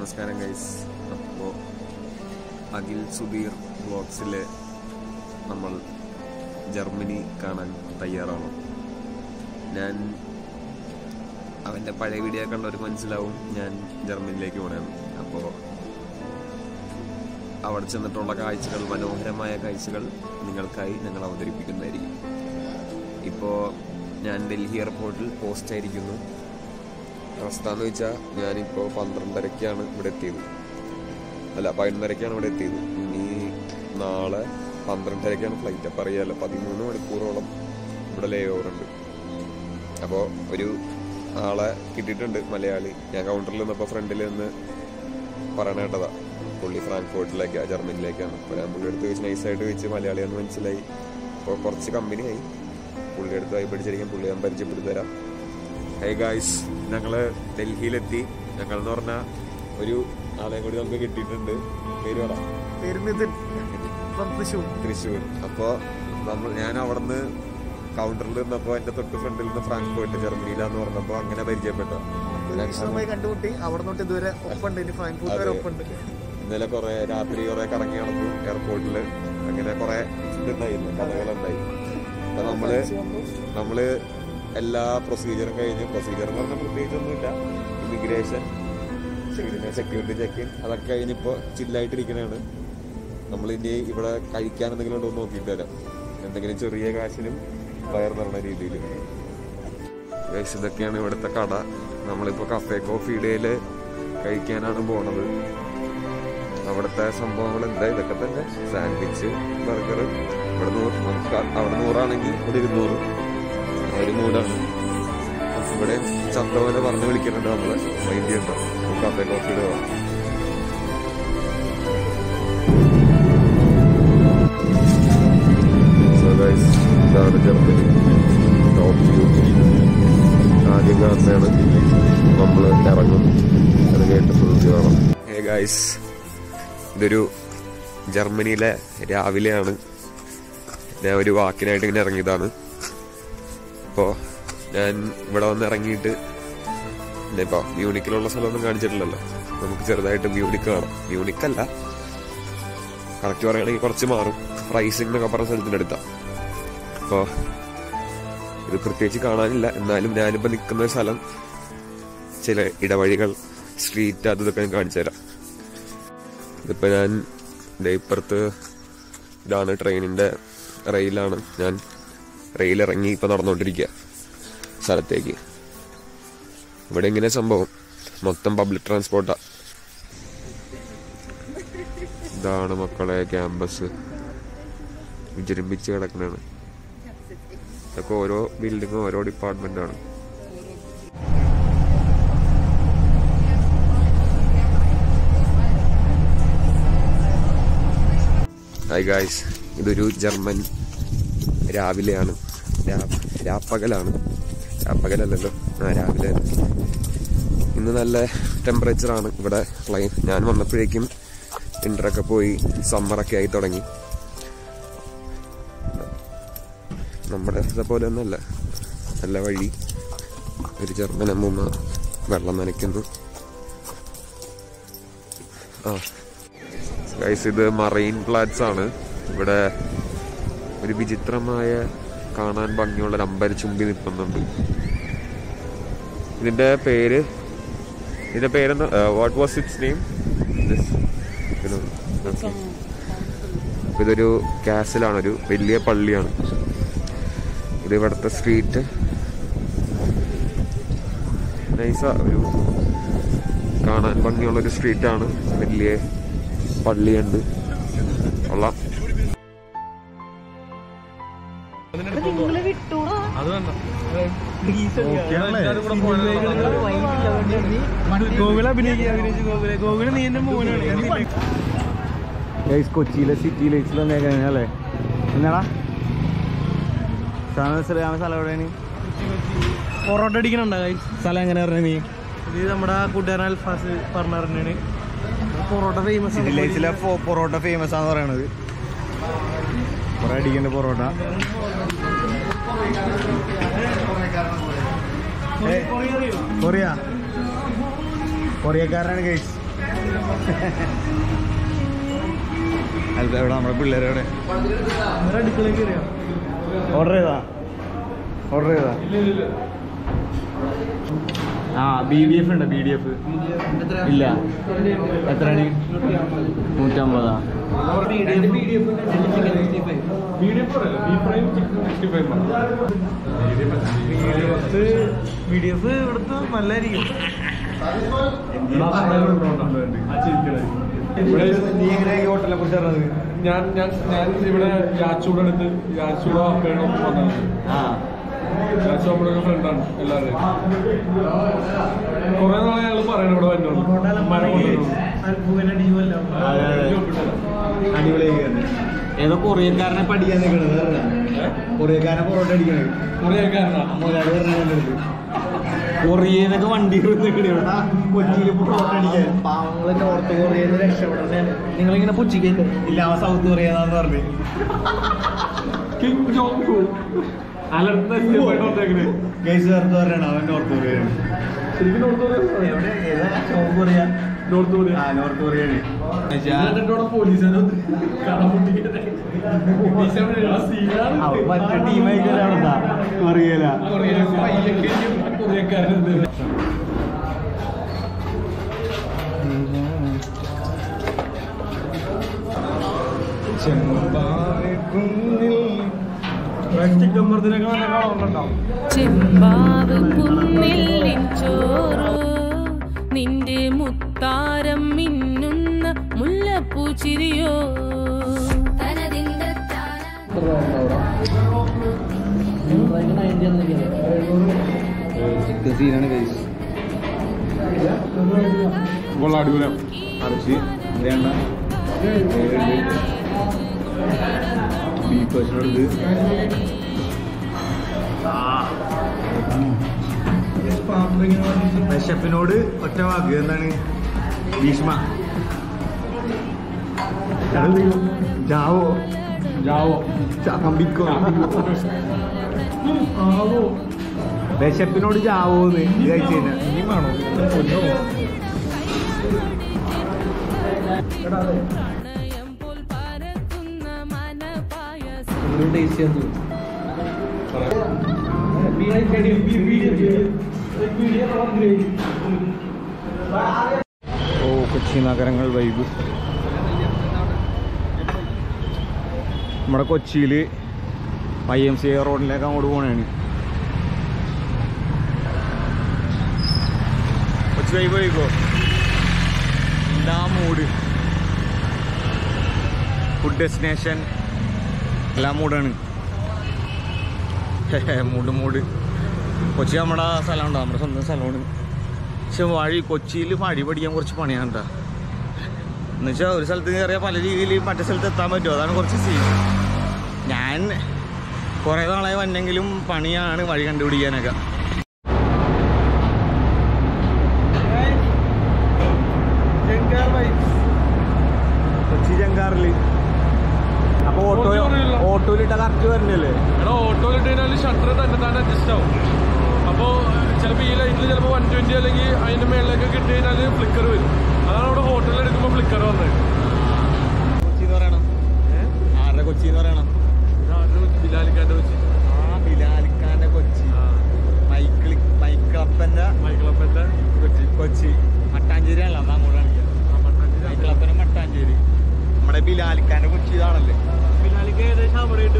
നമസ്കാരം ഗൈസ് അപ്പോൾ അഖിൽ സുധീർ ബ്ലോഗ്സിൽ നമ്മൾ ജർമ്മനി കാണാൻ തയ്യാറാണ് ഞാൻ അവൻ്റെ പഴയ വീഡിയോ കണ്ടവർക്ക് മനസ്സിലാവും ഞാൻ ജർമ്മനിയിലേക്ക് പോകണമെന്ന് അപ്പോൾ അവിടെ ചെന്നിട്ടുള്ള കാഴ്ചകൾ മനോഹരമായ കാഴ്ചകൾ നിങ്ങൾക്കായി ഞങ്ങൾ അവതരിപ്പിക്കുന്നതായിരിക്കും ഇപ്പോൾ ഞാൻ ഡൽഹി എയർപോർട്ടിൽ പോസ്റ്റ് ആയിരിക്കുന്നു അവസ്ഥ എന്ന് വെച്ചാൽ ഞാനിപ്പോൾ പന്ത്രണ്ടരക്കാണ് ഇവിടെ എത്തിയത് അല്ല പതിനൊന്നരക്കാണ് ഇവിടെ എത്തിയത് ഇനി നാളെ പന്ത്രണ്ടരക്കാണ് ഫ്ലൈറ്റ് അപ്പം അറിയാമല്ലോ പതിമൂന്ന് മണിക്കൂറോളം ഇവിടെ ലേ ഓവർ ഉണ്ട് അപ്പോൾ ഒരു ആളെ കിട്ടിയിട്ടുണ്ട് മലയാളി ഞാൻ കൗണ്ടറിൽ നിന്നപ്പോൾ ഫ്രണ്ടിൽ നിന്ന് പറയണ കേട്ടതാ പുള്ളി ഫ്രാങ്ക്ഫോർട്ടിലേക്കാണ് ജർമ്മനിയിലേക്കാണ് അപ്പോൾ ഞാൻ പുള്ളി അടുത്ത് വെച്ച് നൈസായിട്ട് വെച്ച് മലയാളിയാന്ന് മനസ്സിലായി അപ്പോൾ കുറച്ച് കമ്പനിയായി പുള്ളി അടുത്ത് ആയി പഠിച്ചിരിക്കാൻ പുള്ളി ഞാൻ പരിചയപ്പെടുത്തി തരാം ഹേ ഗായ്സ് ഞങ്ങള് ഡൽഹിയിലെത്തി ഞങ്ങൾ എന്ന് പറഞ്ഞ ഒരു ആളെയും കൂടി നമുക്ക് കിട്ടിയിട്ടുണ്ട് പേര് പറ പേര് നിതിൻ ഫ്രം തൃശ്ശൂർ തൃശ്ശൂർ അപ്പോ നമ്മൾ ഞാൻ അവിടുന്ന് കൗണ്ടറിൽ നിന്നപ്പോ എന്റെ തൊട്ട് ഫ്രണ്ടിൽ നിന്ന് ഫ്രാങ്ക്ഫോർട്ട് ജർമ്മനിയിലാന്ന് പറഞ്ഞപ്പോ അങ്ങനെ പരിചയപ്പെട്ട വിശദമായി കണ്ടുമുട്ടി അവിടെ തൊട്ട് ഇതുവരെ ഒപ്പുണ്ട് ഇനി ഫ്രാങ്ക്ഫൂർട്ട് വരെ അതെ. ഒപ്പുണ്ട് ഇന്നലെ കുറെ രാത്രി കുറെ കറങ്ങി നടന്നു എയർപോർട്ടില് അങ്ങനെ കുറെ ഇതുണ്ടായിരുന്നു കഥകളുണ്ടായി അപ്പൊ നമ്മള് നമ്മള് എല്ലാ പ്രൊസീജിയറും കഴിഞ്ഞ് പ്രൊസീജിയർ എന്ന് പറഞ്ഞാൽ പ്രത്യേകിച്ചൊന്നുമില്ല ഇമിഗ്രേഷൻ സെക്യൂരിറ്റി ചെക്കിൻ അതൊക്കെ കഴിഞ്ഞിപ്പോ ചില്ലായിട്ടിരിക്കണാണ് നമ്മൾ ഇനി ഇവിടെ കഴിക്കാൻ എന്തെങ്കിലും ഉണ്ടോ എന്ന് നോക്കിയിട്ട് തരാം എന്തെങ്കിലും ചെറിയ കാശിനും വയർ നിറഞ്ഞ രീതിയിൽ ഇതൊക്കെയാണ് ഇവിടുത്തെ കട നമ്മളിപ്പോ കഫേ കോഫി ഡേയില് കഴിക്കാനാണ് പോണത് അവിടുത്തെ സംഭവങ്ങൾ എന്താ ഇതൊക്കെ തന്നെ സാൻഡ്വിച്ച് ബർഗർ ഇവിടെ നൂറ് നമുക്ക് അവിടെ നൂറാണെങ്കിൽ ഇവിടെ ഇരുന്നൂറ് ഒരു നൂറാണ് ഇവിടെ ചന്തവന പറഞ്ഞു വിളിക്കുന്നുണ്ട് നമ്മള് മൈൻഡ് ഉണ്ടോ കഫേ കോഫിയുടെ ഇതാണ് ജർമ്മനി ടോപ്പ് വ്യൂ ആദ്യം കാണുന്നതാണ് നമ്മൾ ഇറങ്ങും അത് കേട്ടപ്പോൾ കാണാം ഹേ ഗായ്സ് ഇതൊരു ജർമ്മനിയിലെ രാവിലെയാണ് ഞാൻ ഒരു വാക്കിനായിട്ട് ഇങ്ങനെ ഇറങ്ങിയതാണ് അപ്പോൾ ഞാൻ ഇവിടെ വന്ന് ഇറങ്ങിയിട്ട് ഇപ്പോൾ മ്യൂണിക്കിലുള്ള സ്ഥലമൊന്നും കാണിച്ചിട്ടില്ലല്ലോ നമുക്ക് ചെറുതായിട്ട് മ്യൂണിക്ക് കാണാം മ്യൂണിക്കല്ല കറക്റ്റ് പറയുകയാണെങ്കിൽ കുറച്ച് മാറും റൈസിംഗ് എന്നൊക്കെ പറഞ്ഞ സ്ഥലത്തിൻ്റെ അടുത്താണ് അപ്പോൾ ഇത് പ്രത്യേകിച്ച് കാണാനില്ല എന്നാലും ഞാനിപ്പോൾ നിൽക്കുന്ന ഒരു സ്ഥലം ചില ഇടവഴികൾ സ്ട്രീറ്റ് അത് ഇതൊക്കെ ഞാൻ കാണിച്ചു തരാം ഇതിപ്പോൾ ഞാൻ ദേ ഇപ്പുറത്ത് ഇതാണ് ട്രെയിനിൻ്റെ റെയിലാണ് ഞാൻ റെയിൽ ഇറങ്ങി ഇപ്പോൾ നടന്നുകൊണ്ടിരിക്കുക സ്ഥലത്തേക്ക് ഇവിടെ ഇങ്ങനെ സംഭവം മൊത്തം പബ്ലിക് ട്രാൻസ്പോർട്ടാ ഇതാണ് മക്കളെ ക്യാമ്പസ് വിജൃംഭിച്ച് കിടക്കുന്നതാണ് ഇതൊക്കെ ഓരോ ബിൽഡിങ്ങും ഓരോ ഡിപ്പാർട്ട്മെന്റാണ് ഹായ് ഗായ്സ് ഇതൊരു ജർമ്മൻ രാവിലെയാണ് രാ- രാപ്പകലാണ് രാപ്പകലല്ലല്ലോ ആ രാവിലെ ഇന്ന് നല്ല ടെമ്പറേച്ചറാണ് ഇവിടെ ക്ലൈ ഞാൻ വന്നപ്പോഴേക്കും വിൻ്ററൊക്കെ പോയി സമ്മറൊക്കെ ആയി തുടങ്ങി നമ്മുടെ പോലെ ഒന്നല്ല നല്ല വഴി ഒരു ജർമ്മൻ അമ്മൂമ്മ വെള്ളം നനയ്ക്കുന്നു ആ ഗൈസ് ഇത് മറൈൻ പ്ലാറ്റ്സ് ആണ് ഇവിടെ ഒരു വിചിത്രമായ കാണാൻ ഭംഗിയുള്ള ഒരു അമ്പരച്ചുമ്പി നിൽക്കുന്നുണ്ട് ഇതിന്റെ പേര് ഇതിന്റെ പേരെന്താ വാട്ട് വാസ് ഇറ്റ്സ് നെയിം ഇതൊരു കാസിലാണ് ഒരു വലിയ പള്ളിയാണ് ഇത് ഇവിടുത്തെ സ്ട്രീറ്റ് നൈസ ഒരു കാണാൻ ഭംഗിയുള്ള ഒരു സ്ട്രീറ്റ് ആണ് വലിയ പള്ളിയുണ്ട് കൊള്ളാം ഗോകുല അഭിനയിക്കുക ഗോകുല നീ എന്റെ മോനാണ് കൊച്ചിയിലെ സിറ്റി ലൈറ്റ്സിൽ വന്നേക്കാൻ അല്ലേ എന്നാടാ സ്ഥലം സ്ഥലം സ്ഥലം എവിടെയാണ് പൊറോട്ട അടിക്കണുണ്ടോ സ്ഥലം എങ്ങനെ പറഞ്ഞ നീ ഇത് നമ്മുടെ കൂട്ടുകാരൻ അൽഫാസ് പറഞ്ഞു പറഞ്ഞാണ് പൊറോട്ട ഫേമസ് സിറ്റി ലൈറ്റ്സിലെ ഫോ- പൊറോട്ട ഫേമസ് ആന്ന് പറയണത് കുറെ അടിക്കണ്ട പൊറോട്ട കൊറിയ കൊറിയക്കാരനാണ് കഴിച്ച് അല്ല എവിടെ നമ്മുടെ പിള്ളേരെവിടെ നേരെ അടുക്കളയ്ക്ക് അറിയാം ഓർഡർ ചെയ്താ ഓർഡർ ചെയ്താ ആ ബി ഡി എഫ് ഉണ്ട് ബി ഡി എഫ് ഇല്ല എത്രയാണ് നൂറ്റമ്പതാ ബി ഡി എഫ് ഇവിടുത്തെ നല്ലതായിരിക്കും നീ എങ്ങനെ ഈ ഹോട്ടലിനെ കുറിച്ച് പറഞ്ഞത് ഞാൻ ഞാൻ ഞാൻ ഇവിടെ യാച്ചൂടെ അടുത്ത് യാച്ചൂടെ വാപ്പയുടെ ഒപ്പം വന്നതാണ് ആ യാച്ചു നമ്മുടെ ഫ്രണ്ടാണ് എല്ലാവരുടെയും കുറെ നാളെ ഞങ്ങൾ പറയണം ഇവിടെ വന്നോളൂ മരം കൊണ്ടുവരണം അതെ അതെ അടിപൊളിയായി ഏതോ കൊറിയക്കാരനെ പഠിക്കാൻ നിൽക്കണത് കൊറിയക്കാരനെ പൊറോട്ട അടിക്കണത് കുറെ കേൾക്കാറുണ്ടോ മുതലാളി പറഞ്ഞത് കൊറിയയിലൊക്കെ വണ്ടി നിൽക്കണേ കൊച്ചിയിൽ പൊറോട്ട അടിക്കാൻ പാവങ്ങള് നോർത്ത് കൊറിയയിൽ രക്ഷപ്പെടണേ നിങ്ങളിങ്ങനെ പുച്ചിക്കേക്ക് ഇല്ല അവൻ സൗത്ത് കൊറിയന്നാന്ന് പറഞ്ഞു കിങ് ജോങ് ഹു അലർട്ട് വന്നേക്കണേ ഗൈസ് ചേർത്ത് പറയണം അവൻ നോർത്ത് കൊറിയയാണ് ശരിക്കും നോർത്ത് കൊറിയ എവിടെ ഏതാ സൗത്ത് കൊറിയ നോർത്ത് കൊറിയ ആ നോർത്ത് കൊറിയയാണ് എന്നിട്ടോടെ പോലീസുകാരെ കാണാൻ പൊട്ടിക്കട്ടെ സീനാണ് അവൻ മറ്റേ ടീമായിട്ടാണെന്താ കൊറിയല കൊറിയക്കാരൻ ചിക്കൻ മർദ്ദിനൊക്കെ നല്ല കാണുന്നുണ്ടാവും ചെമ്പാവ് കുന്നില്ലിൻ ചോറോ നിന്റെ മുത്താരം മിന്നുന്ന മുല്ലപ്പൂ ചിരിയോ ചിക്കൻ സീനാണ് ഗൈസ് കൊള്ളാം അടിപൊളിയാണ് അറച്ചി വേണ്ട ബീഫ് വെച്ചിട്ടുണ്ട് ഷെഫിനോട് ഒറ്റ വാക്ക് എന്താണ് ഭീഷ്മ ജാവോ ജാവോ ചാമ്പിക്കോ ഷെഫിനോട് ജാവോന്ന് ഇത് കഴിച്ചു കഴിഞ്ഞാൽ ഇനി വേണോ പ്രണയം പോൽ പരത്തുന്ന മനപായസം ഓ കൊച്ചി നഗരങ്ങൾ വൈബ് നമ്മുടെ കൊച്ചിയിൽ ഐ എം സി എ റോഡിലേക്ക് അങ്ങോട്ട് പോകണതാണ് കൊച്ചി വൈബ് വൈകോ എന്താ മൂഡ് ഫുഡ് ഡെസ്റ്റിനേഷൻ എല്ലാം മൂടാണ് മൂട് മൂട് കൊച്ചി നമ്മുടെ സ്ഥലമുണ്ടോ നമ്മുടെ സ്വന്തം സ്ഥലമാണ് പക്ഷെ വഴി കൊച്ചിയിൽ വഴി പഠിക്കാൻ കുറച്ച് പണിയാണ് കേട്ടോ എന്നുവെച്ചാൽ ഒരു സ്ഥലത്ത് കയറിയാൽ പല രീതിയിൽ മറ്റേ സ്ഥലത്ത് എത്താൻ പറ്റുമോ അതാണ് കുറച്ച് സീൻ ഞാൻ കുറേ നാളായി വന്നെങ്കിലും പണിയാണ് വഴി കണ്ടുപിടിക്കാനൊക്കെ കൊച്ചി ജങ്കാറിൽ അപ്പോൾ ഓട്ടോ കൊച്ചി അറിയില്ല. ഓട്ടോയിലിട്ട കറക്റ്റ് വരണ്ടല്ലേ എടാ ഓട്ടോയിലിട്ട് കഴിഞ്ഞാൽ ഷട്ടർ തന്നെ തന്നെ അഡ്ജസ്റ്റ് ആവും അപ്പോൾ ചിലപ്പോൾ ഈ ലൈറ്റിൽ ചിലപ്പോൾ വൺ ട്വൻറ്റി അല്ലെങ്കിൽ അതിൻ്റെ മേളിലേക്ക് കിട്ടി കഴിഞ്ഞാൽ ഫ്ലിക്കർ വരും അതാണ് അവിടെ ഹോട്ടലിൽ എടുക്കുമ്പോൾ ഫ്ലിക്കർ വന്നത് കൊച്ചി എന്ന് പറയണം ആരുടെ കൊച്ചി എന്ന് പറയണം ബിലാലിക്കാൻ്റെ വെച്ച് ആ ബിലാലിക്കാന്റെ കൊച്ചി മൈക്കിൾ മൈക്കിളപ്പന്റെ മൈക്കിളപ്പൻ്റെ വെച്ച് കൊച്ചി മട്ടാഞ്ചേരി ആണല്ലോ അമ്മ അങ്ങോട്ട് കാണിക്കാം മൈക്കിളപ്പന്റെ മട്ടാഞ്ചേരി നമ്മുടെ ബിലാലിക്കാന്റെ കൊച്ചി ഇതാണല്ലേ ബിലാലിക്ക് ഏകദേശം അവിടെ ആയിട്ട്